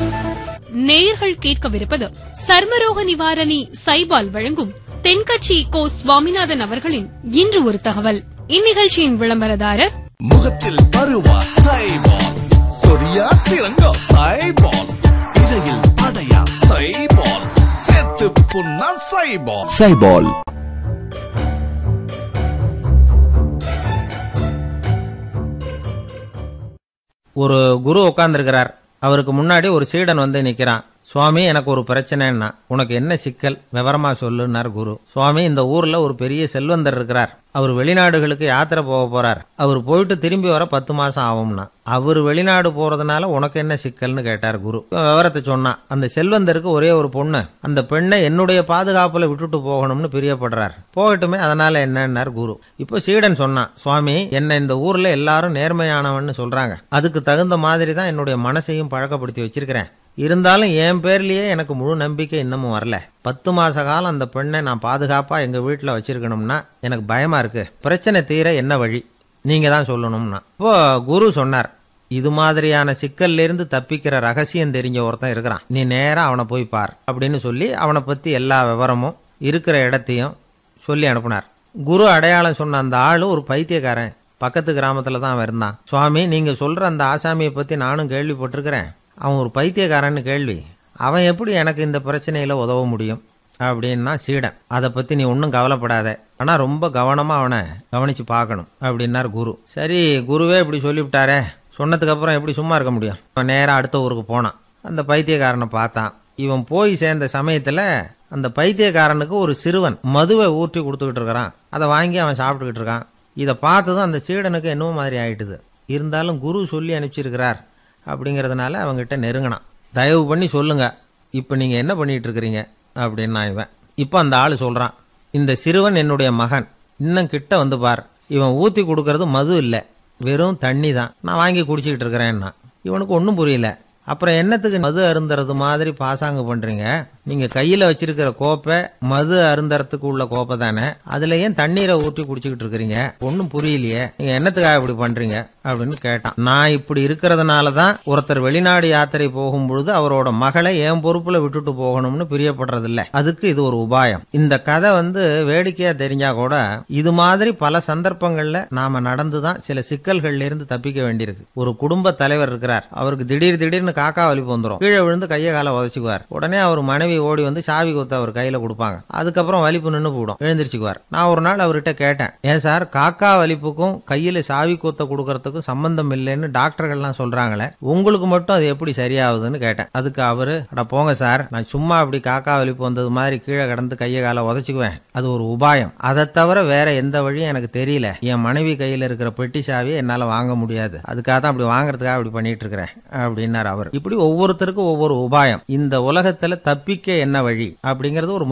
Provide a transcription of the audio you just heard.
நேயர்கள் கேட்கவிருப்பது சர்மரோக நிவாரணி சைபால் வழங்கும் தென்கட்சி கோ சுவாமிநாதன் அவர்களின் இன்று ஒரு தகவல் இந்நிகழ்ச்சியின் விளம்பரதாரர் முகத்தில் பருவா சைபால் சொரியா சிறங்கா சைபால் இடையில் அடையா சைபால் செத்து புண்ணா சைபால் சைபால் ஒரு குரு உட்கார்ந்திருக்கிறார் அவருக்கு முன்னாடி ஒரு சீடன் வந்து நிக்கிறான் சுவாமி எனக்கு ஒரு பிரச்சனைன்னா உனக்கு என்ன சிக்கல் விவரமா சொல்லுன்னார் குரு சுவாமி இந்த ஊர்ல ஒரு பெரிய செல்வந்தர் இருக்கிறார் அவர் வெளிநாடுகளுக்கு யாத்திரை போக போறார் அவர் போயிட்டு திரும்பி வர பத்து மாசம் ஆகும்னா அவர் வெளிநாடு போறதுனால உனக்கு என்ன சிக்கல்னு கேட்டார் குரு விவரத்தை சொன்னா அந்த செல்வந்தருக்கு ஒரே ஒரு பொண்ணு அந்த பெண்ணை என்னுடைய பாதுகாப்புல விட்டுட்டு போகணும்னு பிரியப்படுறார் போகட்டுமே அதனால என்னன்னார் குரு இப்போ சீடன் சொன்னான் சுவாமி என்ன இந்த ஊர்ல எல்லாரும் நேர்மையானவன்னு சொல்றாங்க அதுக்கு தகுந்த மாதிரி தான் என்னுடைய மனசையும் பழக்கப்படுத்தி வச்சிருக்கிறேன் இருந்தாலும் என் பேர்லயே எனக்கு முழு நம்பிக்கை இன்னமும் வரல பத்து மாச காலம் அந்த பெண்ணை நான் பாதுகாப்பா எங்க வீட்டுல வச்சிருக்கணும்னா எனக்கு பயமா இருக்கு பிரச்சனை தீர என்ன வழி நீங்க தான் சொல்லணும்னா இப்போ குரு சொன்னார் இது மாதிரியான சிக்கல்ல இருந்து தப்பிக்கிற ரகசியம் தெரிஞ்ச ஒருத்தன் இருக்கிறான் நீ நேரா அவனை போய் பார் அப்படின்னு சொல்லி அவனை பத்தி எல்லா விவரமும் இருக்கிற இடத்தையும் சொல்லி அனுப்புனார் குரு அடையாளம் சொன்ன அந்த ஆளு ஒரு பைத்தியக்காரன் பக்கத்து கிராமத்துல தான் அவன் இருந்தான் சுவாமி நீங்க சொல்ற அந்த ஆசாமியை பத்தி நானும் கேள்விப்பட்டிருக்கிறேன் அவன் ஒரு பைத்தியக்காரன்னு கேள்வி அவன் எப்படி எனக்கு இந்த பிரச்சனையில உதவ முடியும் அப்படின்னா சீடன் அதை பத்தி நீ ஒன்றும் கவலைப்படாத ஆனா ரொம்ப கவனமா அவனை கவனிச்சு பார்க்கணும் அப்படின்னார் குரு சரி குருவே இப்படி சொல்லிவிட்டாரே சொன்னதுக்கு அப்புறம் எப்படி சும்மா இருக்க முடியும் அவன் நேரா அடுத்த ஊருக்கு போனான் அந்த பைத்தியக்காரனை பார்த்தான் இவன் போய் சேர்ந்த சமயத்துல அந்த பைத்தியக்காரனுக்கு ஒரு சிறுவன் மதுவை ஊற்றி கொடுத்துக்கிட்டு இருக்கிறான் அதை வாங்கி அவன் சாப்பிட்டுக்கிட்டு இருக்கான் இதை பார்த்ததும் அந்த சீடனுக்கு என்னவோ மாதிரி ஆயிட்டுது இருந்தாலும் குரு சொல்லி அனுப்பிச்சிருக்கிறார் அப்படிங்கிறதுனால அவங்ககிட்ட நெருங்கினான் தயவு பண்ணி சொல்லுங்க இப்போ நீங்க என்ன பண்ணிட்டு இருக்கிறீங்க அப்படின்னா இவன் இப்போ அந்த ஆளு சொல்றான் இந்த சிறுவன் என்னுடைய மகன் இன்னும் கிட்ட வந்து பார் இவன் ஊத்தி கொடுக்கறது மது இல்லை வெறும் தண்ணி தான் நான் வாங்கி குடிச்சிக்கிட்டு இருக்கிறேன்னா இவனுக்கு ஒன்றும் புரியல அப்புறம் என்னத்துக்கு மது அருந்துறது மாதிரி பாசாங்க பண்றீங்க நீங்க கையில வச்சிருக்கிற கோப்பை மது அருந்தறதுக்கு உள்ள கோப்பை தானே அதுல ஏன் தண்ணீரை ஊற்றி குடிச்சுக்கிட்டு இருக்கிறீங்க ஒன்றும் புரியலையே நீங்க என்னத்துக்காக இப்படி பண்றீங்க அப்படின்னு கேட்டான் நான் இப்படி இருக்கிறதுனால தான் ஒருத்தர் வெளிநாடு யாத்திரை போகும்பொழுது அவரோட மகளை என் பொறுப்புல விட்டுட்டு போகணும்னு பிரியப்படுறதில்ல அதுக்கு இது ஒரு உபாயம் இந்த கதை வந்து வேடிக்கையா தெரிஞ்சா கூட இது மாதிரி பல சந்தர்ப்பங்கள்ல நாம நடந்துதான் சில சிக்கல்கள்ல இருந்து தப்பிக்க வேண்டியிருக்கு ஒரு குடும்ப தலைவர் இருக்கிறார் அவருக்கு திடீர் திடீர்னு காக்கா வலிப்பு வந்துடும் கீழே விழுந்து கையை காலை உதச்சிக்குவார் உடனே அவர் மனைவி ஓடி வந்து சாவி கொத்த அவர் கையில கொடுப்பாங்க அதுக்கப்புறம் வலிப்பு நின்று போடும் எழுந்திருச்சுக்குவார் நான் ஒரு நாள் அவர்கிட்ட கேட்டேன் ஏன் சார் காக்கா வலிப்புக்கும் கையில சாவி கொத்த கொடுக்கறதுக்கும் சம்பந்தம் இல்லைன்னு டாக்டர்கள்லாம் சொல்றாங்களே உங்களுக்கு மட்டும் அது எப்படி சரியாகுதுன்னு கேட்டேன் அதுக்கு அவரு அட போங்க சார் நான் சும்மா அப்படி காக்கா வலிப்பு வந்தது மாதிரி கீழே கடந்து கையை காலை உதச்சிக்குவேன் அது ஒரு உபாயம் அதை தவிர வேற எந்த வழியும் எனக்கு தெரியல என் மனைவி கையில இருக்கிற பெட்டி சாவியை என்னால வாங்க முடியாது அதுக்காக தான் அப்படி வாங்குறதுக்காக அப்படி பண்ணிட்டு இருக்கிறேன் அப்படின்னார் அவர் இப்படி ஒவ்வொருத்தருக்கும் ஒவ்வொரு உபாயம் இந்த உலகத்துல தப்பிக்க என்ன வழி அப்படிங்கறது ஒரு